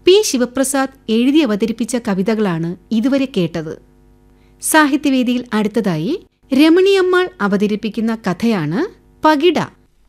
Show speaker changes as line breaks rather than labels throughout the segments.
P Sivaprasad എഴുതി അവതരിപ്പിച്ച കവിതകളാണ് ഇതുവരെ കേട്ടത് സാഹിത്യവേദിയിൽ അടുത്തതായി രമണിയമ്മാൾ അവതരിപ്പിക്കുന്ന കഥയാണ് പകിട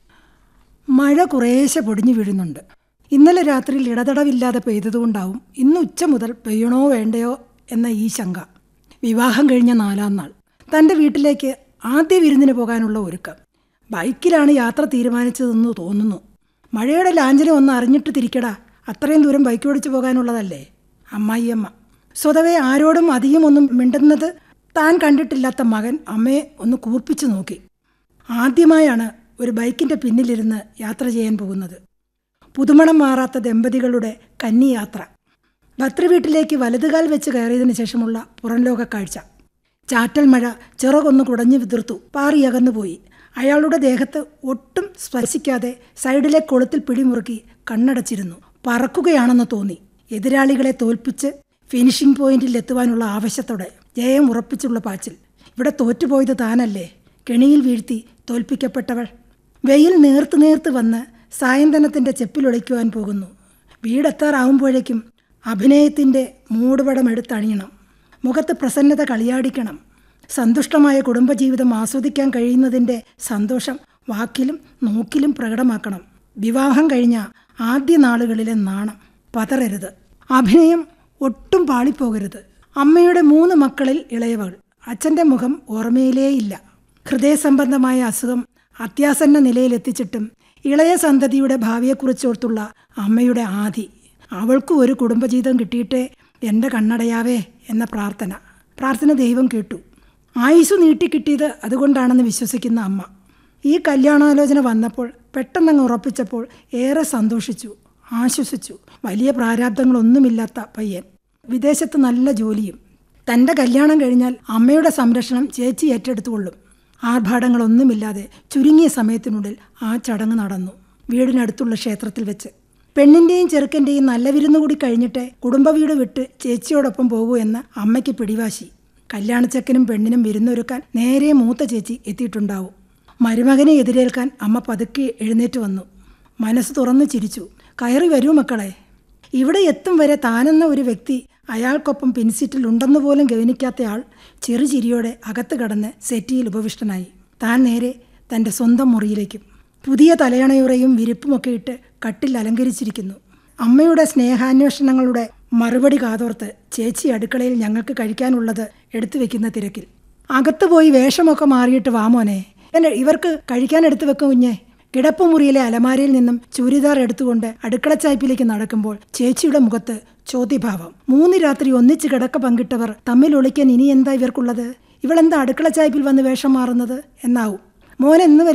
മഴ കുറേശ്ശെ പൊടിഞ്ഞു വീഴുന്നുണ്ട് ഇന്നലെ രാത്രിയിൽ ഇടതടവില്ലാതെ പെയ്തതുകൊണ്ടാവും ഇന്ന് ഉച്ച മുതൽ പെയ്യണോ വേണ്ടയോ എന്ന ഈ ശങ്ക വിവാഹം കഴിഞ്ഞ നാലാം നാൾ തൻ്റെ വീട്ടിലേക്ക് ആദ്യ വിരുന്നിന് പോകാനുള്ള ഒരുക്കം ബൈക്കിലാണ് യാത്ര തീരുമാനിച്ചതെന്ന് തോന്നുന്നു മഴയുടെ ലാഞ്ചനം ഒന്ന് അറിഞ്ഞിട്ട് തിരിക്കടാ അത്രയും ദൂരം ബൈക്ക് ഓടിച്ചു പോകാനുള്ളതല്ലേ അമ്മായിയമ്മ സ്വതവേ ആരോടും അധികം ഒന്നും മിണ്ടുന്നത് താൻ കണ്ടിട്ടില്ലാത്ത മകൻ അമ്മയെ ഒന്ന് കൂർപ്പിച്ചു നോക്കി ആദ്യമായാണ് ഒരു ബൈക്കിൻ്റെ പിന്നിലിരുന്ന് യാത്ര ചെയ്യാൻ പോകുന്നത് പുതുമണം മാറാത്ത ദമ്പതികളുടെ കന്നിയാത്ര ഭർത്തൃവീട്ടിലേക്ക് വലതുകാൽ വെച്ച് കയറിയതിനു ശേഷമുള്ള പുറംലോക കാഴ്ച ചാറ്റൽ മഴ ചിറകൊന്ന് കുടഞ്ഞു വിതിർത്തു പാറിയകന്നുപോയി അയാളുടെ ദേഹത്ത് ഒട്ടും സ്പർശിക്കാതെ സൈഡിലെ കൊളുത്തിൽ പിടിമുറുക്കി കണ്ണടച്ചിരുന്നു പറക്കുകയാണെന്ന് തോന്നി എതിരാളികളെ തോൽപ്പിച്ച് ഫിനിഷിംഗ് പോയിന്റിൽ എത്തുവാനുള്ള ആവശ്യത്തോടെ ജയം ഉറപ്പിച്ചുള്ള പാച്ചിൽ ഇവിടെ തോറ്റുപോയത് താനല്ലേ കെണിയിൽ വീഴ്ത്തി തോൽപ്പിക്കപ്പെട്ടവൾ വെയിൽ നേർത്ത് നേർത്ത് വന്ന് സായന്തനത്തിൻ്റെ ചെപ്പിലൊളിക്കുവാൻ പോകുന്നു വീടെത്താറാവുമ്പോഴേക്കും അഭിനയത്തിൻ്റെ മൂടുപടം എടുത്തണിയണം മുഖത്ത് പ്രസന്നത കളിയാടിക്കണം സന്തുഷ്ടമായ കുടുംബജീവിതം ആസ്വദിക്കാൻ കഴിയുന്നതിൻ്റെ സന്തോഷം വാക്കിലും നോക്കിലും പ്രകടമാക്കണം വിവാഹം കഴിഞ്ഞ ആദ്യ നാളുകളിലെ നാണം പതറരുത് അഭിനയം ഒട്ടും പാളിപ്പോകരുത് അമ്മയുടെ മൂന്ന് മക്കളിൽ ഇളയവൾ അച്ഛൻ്റെ മുഖം ഓർമ്മയിലേയില്ല ഹൃദയസംബന്ധമായ അസുഖം അത്യാസന്ന നിലയിലെത്തിച്ചിട്ടും ഇളയ സന്തതിയുടെ ഭാവിയെക്കുറിച്ചോർത്തുള്ള അമ്മയുടെ ആധി അവൾക്ക് ഒരു കുടുംബജീവിതം കിട്ടിയിട്ടേ എൻ്റെ കണ്ണടയാവേ എന്ന പ്രാർത്ഥന പ്രാർത്ഥന ദൈവം കേട്ടു ആയുസ് നീട്ടിക്കിട്ടിയത് അതുകൊണ്ടാണെന്ന് വിശ്വസിക്കുന്ന അമ്മ ഈ കല്യാണാലോചന വന്നപ്പോൾ പെട്ടെന്നങ്ങ് ഉറപ്പിച്ചപ്പോൾ ഏറെ സന്തോഷിച്ചു ആശ്വസിച്ചു വലിയ പ്രാരാബ്ദങ്ങളൊന്നുമില്ലാത്ത പയ്യൻ വിദേശത്ത് നല്ല ജോലിയും തൻ്റെ കല്യാണം കഴിഞ്ഞാൽ അമ്മയുടെ സംരക്ഷണം ചേച്ചി ഏറ്റെടുത്തുകൊള്ളും ആർഭാടങ്ങളൊന്നുമില്ലാതെ ചുരുങ്ങിയ സമയത്തിനുള്ളിൽ ആ ചടങ്ങ് നടന്നു വീടിനടുത്തുള്ള ക്ഷേത്രത്തിൽ വെച്ച് പെണ്ണിൻ്റെയും ചെറുക്കൻ്റെയും നല്ല വിരുന്നു കൂടി കഴിഞ്ഞിട്ട് കുടുംബ വീട് വിട്ട് ചേച്ചിയോടൊപ്പം പോകൂ എന്ന് അമ്മയ്ക്ക് പിടിവാശി കല്യാണച്ചക്കനും പെണ്ണിനും വിരുന്നൊരുക്കാൻ നേരെ മൂത്ത ചേച്ചി എത്തിയിട്ടുണ്ടാവും മരുമകനെ എതിരേൽക്കാൻ അമ്മ പതുക്കെ എഴുന്നേറ്റ് വന്നു മനസ്സ് തുറന്നു ചിരിച്ചു കയറി വരൂ മക്കളെ ഇവിടെ എത്തും വരെ താനെന്ന ഒരു വ്യക്തി അയാൾക്കൊപ്പം പിൻസീറ്റിൽ ഉണ്ടെന്ന് പോലും ഗവനിക്കാത്തയാൾ ചെറുചിരിയോടെ അകത്ത് കടന്ന് സെറ്റിയിൽ ഉപവിഷ്ടനായി താൻ നേരെ തൻ്റെ സ്വന്തം മുറിയിലേക്കും പുതിയ തലയണയുറയും വിരിപ്പുമൊക്കെ ഇട്ട് കട്ടിൽ അലങ്കരിച്ചിരിക്കുന്നു അമ്മയുടെ സ്നേഹാന്വേഷണങ്ങളുടെ മറുപടി കാതോർത്ത് ചേച്ചി അടുക്കളയിൽ ഞങ്ങൾക്ക് കഴിക്കാനുള്ളത് എടുത്തു വെക്കുന്ന തിരക്കിൽ അകത്ത് പോയി വേഷമൊക്കെ മാറിയിട്ട് വാമോനെ എന്നെ ഇവർക്ക് കഴിക്കാൻ എടുത്തു വെക്കും കുഞ്ഞെ കിടപ്പുമുറിയിലെ അലമാരയിൽ നിന്നും ചൂരിദാർ എടുത്തുകൊണ്ട് അടുക്കളച്ചായ്പിലേക്ക് നടക്കുമ്പോൾ ചേച്ചിയുടെ മുഖത്ത് ചോദ്യഭാവം മൂന്ന് രാത്രി ഒന്നിച്ച് കിടക്ക പങ്കിട്ടവർ തമ്മിൽ ഒളിക്കാൻ ഇനി എന്താ ഇവർക്കുള്ളത് ഇവളെന്താ അടുക്കളച്ചായ്പിൽ വന്ന് വേഷം മാറുന്നത് എന്നാവും മോൻ എന്ന്